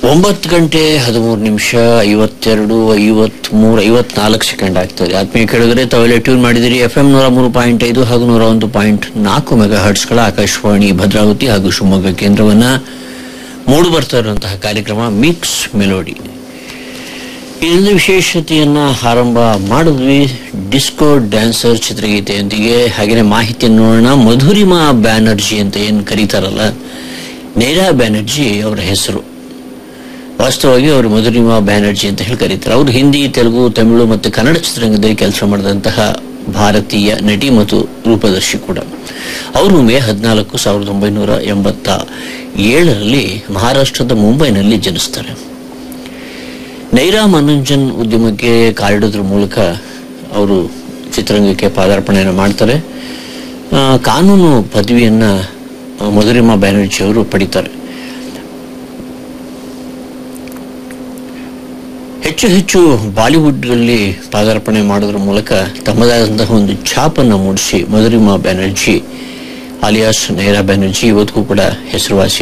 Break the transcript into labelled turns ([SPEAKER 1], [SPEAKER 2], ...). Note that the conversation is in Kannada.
[SPEAKER 1] ಒಂಬತ್ತು ಗಂಟೆ ಹದಿಮೂರು ನಿಮಿಷ ಐವತ್ತೆರಡು ಐವತ್ಮೂರು ಐವತ್ನಾಲ್ಕು ಸೆಕೆಂಡ್ ಆಗ್ತದೆ ಆತ್ಮೀಯ ಕೆಳಗಡೆ ತಾವೆಲ್ಲ ಟ್ಯೂನ್ ಮಾಡಿದಿರಿ ಎಫ್ ಎಂ ನೂರ ಮೂರು ಪಾಯಿಂಟ್ ಐದು ಹಾಗೂ ನೂರ ಒಂದು ಪಾಯಿಂಟ್ ನಾಲ್ಕು ಮೆಗಾ ಹರ್ಟ್ಸ್ಗಳ ಆಕಾಶವಾಣಿ ಭದ್ರಾವತಿ ಹಾಗೂ ಶಿವಮೊಗ್ಗ ಕೇಂದ್ರವನ್ನ ಮೂಡು ಬರ್ತಾ ಇರುವಂತಹ ಕಾರ್ಯಕ್ರಮ ಮಿಕ್ಸ್ ಮೆಲೋಡಿ ಇದೊಂದು ವಿಶೇಷತೆಯನ್ನ ಆರಂಭ ಮಾಡಿದ್ವಿ ಡಿಸ್ಕೋ ಡ್ಯಾನ್ಸರ್ ಚಿತ್ರಗೀತೆಯೊಂದಿಗೆ ಹಾಗೆಯೇ ಮಾಹಿತಿಯನ್ನು ನೋಡೋಣ ಮಧುರಿಮಾ ಬ್ಯಾನರ್ಜಿ ಅಂತ ಏನು ಕರೀತಾರಲ್ಲ ನೈರಾ ಬ್ಯಾನರ್ಜಿ ಅವರ ಹೆಸರು ವಾಸ್ತವವಾಗಿ ಅವರು ಮಧುರಿಮಾ ಬ್ಯಾನರ್ಜಿ ಅಂತ ಹೇಳಿ ಕರೀತಾರೆ ಅವರು ಹಿಂದಿ ತೆಲುಗು ತಮಿಳು ಮತ್ತು ಕನ್ನಡ ಚಿತ್ರರಂಗದಲ್ಲಿ ಕೆಲಸ ಮಾಡಿದಂತಹ ಭಾರತೀಯ ನಟಿ ಮತ್ತು ರೂಪದರ್ಶಿ ಕೂಡ ಅವರು ಮೇ ಹದಿನಾಲ್ಕು ಸಾವಿರದ ಒಂಬೈನೂರ ಎಂಬತ್ತ ಏಳರಲ್ಲಿ ಮಹಾರಾಷ್ಟ್ರದ ಮುಂಬೈನಲ್ಲಿ ಜನಿಸ್ತಾರೆ ನೈರಾ ಮನೋರಂಜನ್ ಉದ್ಯಮಕ್ಕೆ ಕಾಲಿಡೋದ್ರ ಮೂಲಕ ಅವರು ಚಿತ್ರರಂಗಕ್ಕೆ ಪಾದಾರ್ಪಣೆಯನ್ನು ಮಾಡ್ತಾರೆ ಆ, ಕಾನೂನು ಪದವಿಯನ್ನ ಆ, ಮಧುರಿಮಾ ಬ್ಯಾನರ್ಜಿ ಅವರು ಪಡಿತಾರೆ ಹೆಚ್ಚು ಹೆಚ್ಚು ಬಾಲಿವುಡ್ನಲ್ಲಿ ಪಾದಾರ್ಪಣೆ ಮಾಡೋದ್ರ ಮೂಲಕ ತಮ್ಮದಾದಂತಹ ಒಂದು ಛಾಪನ್ನು ಮೂಡಿಸಿ ಮಧುರಿಮಾ ಬ್ಯಾನರ್ಜಿ ಅಲಿಯಾಸ್ ನೈರಾ ಬ್ಯಾನರ್ಜಿ ಇವತ್ತಿಗೂ ಕೂಡ ಹೆಸರುವಾಸಿ